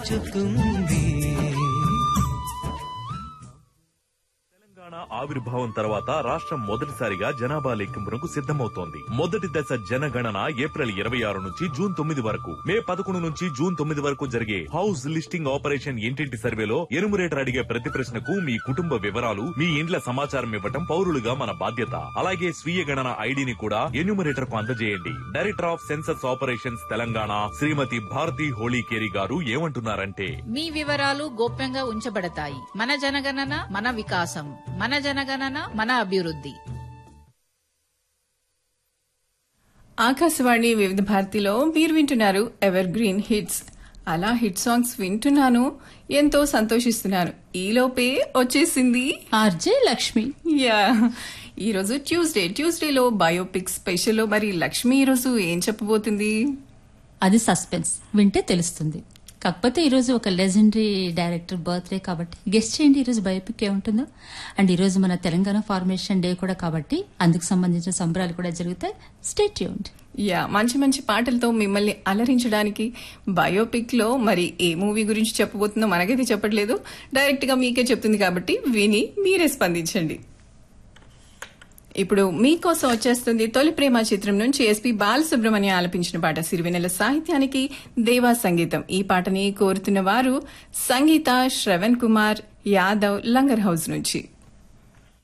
చుకుంది తెలంగాణ ఆవిర్భావం తర్వాత రాష్ట్రం మొదటిసారిగా జనాభా లెక్కింపునకు సిద్ధమవుతోంది మొదటి దశ జనగణన ఏప్రిల్ ఇరవై ఆరు నుంచి జూన్ తొమ్మిది వరకు మే పదకొండు నుంచి జూన్ తొమ్మిది వరకు జరిగే హౌస్ లిస్టింగ్ ఆపరేషన్ ఇంటింటి సర్వేలో ఎనుమరేటర్ అడిగే ప్రతి ప్రశ్నకు మీ కుటుంబ వివరాలు మీ ఇండ్ల సమాచారం ఇవ్వటం పౌరులుగా మన బాధ్యత అలాగే స్వీయ గణన ఐడిని కూడా ఎన్యూమరేటర్ కు అందజేయండి director of census operations Telangana Shrimati Bharathi Holikeri గారు ఏమంటున్నారంటే మీ వివరాలు గోప్యంగా ఉంచబడతాయి మన జనగణన మన వికాసం మన జనగణన మన అభివృద్ధి ఆకాశవాణి వివిధ భారతిలో మీరు వింటున్నారు ఎవర్ గ్రీన్ హిట్స్ అలా హిట్ సాంగ్స్ వింటున్నాను ఎంతో సంతోషిస్తున్నాను ఈలోపే వచ్చేసింది ఆర్జే లక్ష్మి యా ఈరోజు ట్యూస్డే ట్యూస్డేలో బయోపిక్ స్పెషల్ మరి లక్ష్మి ఈరోజు ఏం చెప్పబోతుంది అది సస్పెన్స్ వింటే తెలుస్తుంది కాకపోతే ఈరోజు ఒక లెజెండరీ డైరెక్టర్ బర్త్డే కాబట్టి గెస్ట్ చేయండి ఈరోజు బయోపిక్ ఏముంటుందో అండ్ ఈరోజు మన తెలంగాణ ఫార్మేషన్ డే కూడా కాబట్టి అందుకు సంబంధించిన సంబరాలు కూడా జరుగుతాయి స్టేట్ ట్యూన్డ్ యా మంచి మంచి పాటలతో మిమ్మల్ని అలరించడానికి బయోపిక్ లో మరి ఏ మూవీ గురించి చెప్పబోతుందో మనకైతే చెప్పట్లేదు డైరెక్ట్ గా మీకే చెప్తుంది కాబట్టి విని మీరే స్పందించండి ఇప్పుడు మీకోసం వచ్చేస్తుంది తొలి ప్రేమ చిత్రం నుంచి ఎస్పి బాలసుబ్రహ్మణ్యం ఆలపించిన పాట సిరివెనెల సాహిత్యానికి దేవా సంగీతం ఈ పాటని కోరుతున్న వారు సంగీత శ్రవణ్ కుమార్ యాదవ్ లంగర్ హౌస్ నుంచి